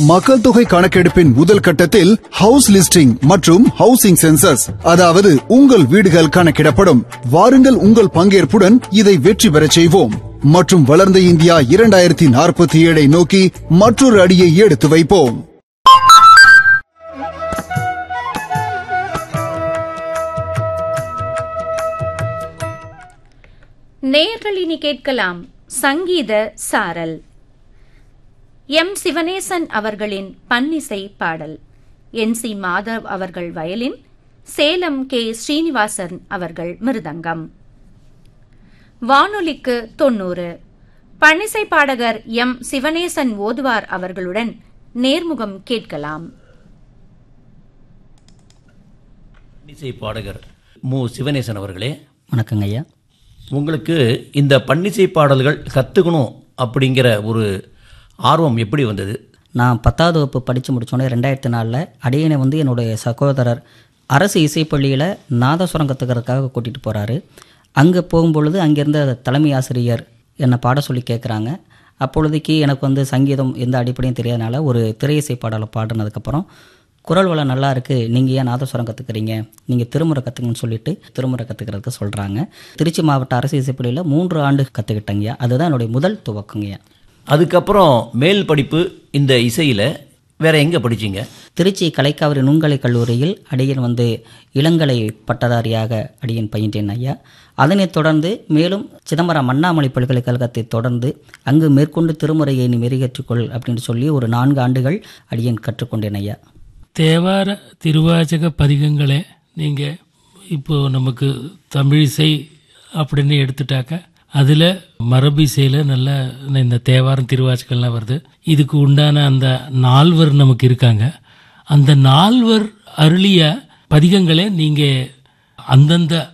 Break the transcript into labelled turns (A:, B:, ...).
A: மக்கள் தொகை கணக்கெடுப்பின் முதல் கட்டத்தில் ஹவுஸ் லிஸ்டிங் மற்றும் ஹவுசிங் சென்சஸ் அதாவது உங்கள் வீடுகள் கணக்கிடப்படும் வாருங்கள் உங்கள் பங்கேற்புடன் இதை வெற்றி பெறச் செய்வோம் மற்றும் வளர்ந்த இந்தியா இரண்டாயிரத்தி நாற்பத்தி ஏழை நோக்கி மற்றொரு அடியை எடுத்து வைப்போம்
B: நேயர்கள் இனி கேட்கலாம் சங்கீத சாரல் எம் சிவனேசன் அவர்களின் பன்னிசை பாடல் என் சி மாதவ் அவர்கள் வயலின் சேலம் கே ஸ்ரீனிவாசன் அவர்கள் மிருதங்கம் வானொலிக்கு தொண்ணூறு பன்னிசை பாடகர் எம் சிவனேசன் ஓதுவார் அவர்களுடன் நேர்முகம் கேட்கலாம்
C: இசை பாடகர் மு சிவனேசன் அவர்களே
D: வணக்கங்க ஐயா
C: உங்களுக்கு இந்த பன்னிசை பாடல்கள் கற்றுக்கணும் அப்படிங்கிற ஒரு ஆர்வம் எப்படி வந்தது
D: நான் பத்தாவது வகுப்பு படித்து முடித்தோடனே ரெண்டாயிரத்தி நாலில் அடியனை வந்து என்னுடைய சகோதரர் அரசு இசைப்பள்ளியில் நாதஸ்வரம் கற்றுக்கிறதுக்காக கூட்டிகிட்டு போகிறாரு அங்கே போகும்பொழுது அங்கேருந்த தலைமை ஆசிரியர் என்னை பாட சொல்லி கேட்குறாங்க அப்பொழுதைக்கு எனக்கு வந்து சங்கீதம் எந்த அடிப்படையும் தெரியாதனால ஒரு திரை இசை பாடலை பாடினதுக்கப்புறம் குரல் வளம் நல்லா இருக்குது நீங்கள் ஏன் நாதஸ்வரம் கற்றுக்குறீங்க நீங்கள் திருமுறை கற்றுக்கணும்னு சொல்லிட்டு திருமுறை கற்றுக்கிறதுக்கு சொல்கிறாங்க திருச்சி மாவட்ட அரசு இசைப்பள்ளியில் மூன்று ஆண்டு கற்றுக்கிட்டேங்கய்யா அதுதான் என்னுடைய முதல் துவக்கங்கய்யா
C: அதுக்கப்புறம் மேல் படிப்பு இந்த இசையில் வேற எங்கே படிச்சீங்க
D: திருச்சி கலைக்காவிரி நுண்கலை கல்லூரியில் அடியன் வந்து இளங்கலை பட்டதாரியாக அடியன் பயின்றேன் ஐயா அதனைத் தொடர்ந்து மேலும் சிதம்பரம் அண்ணாமலை பல்கலைக்கழகத்தை தொடர்ந்து அங்கு மேற்கொண்டு திருமுறையை நீ மெருகேற்றிக்கொள் அப்படின்னு சொல்லி ஒரு நான்கு ஆண்டுகள் அடியன் கற்றுக்கொண்டேன் ஐயா
E: தேவார திருவாச்சக பதிகங்களே நீங்கள் இப்போ நமக்கு தமிழிசை அப்படின்னு எடுத்துட்டாக்க அதில் மரபிசையில் நல்ல இந்த தேவாரம் திருவாச்சகம்லாம் வருது இதுக்கு உண்டான அந்த நால்வர் நமக்கு இருக்காங்க அந்த நால்வர் அருளிய பதிகங்களே நீங்கள் அந்தந்த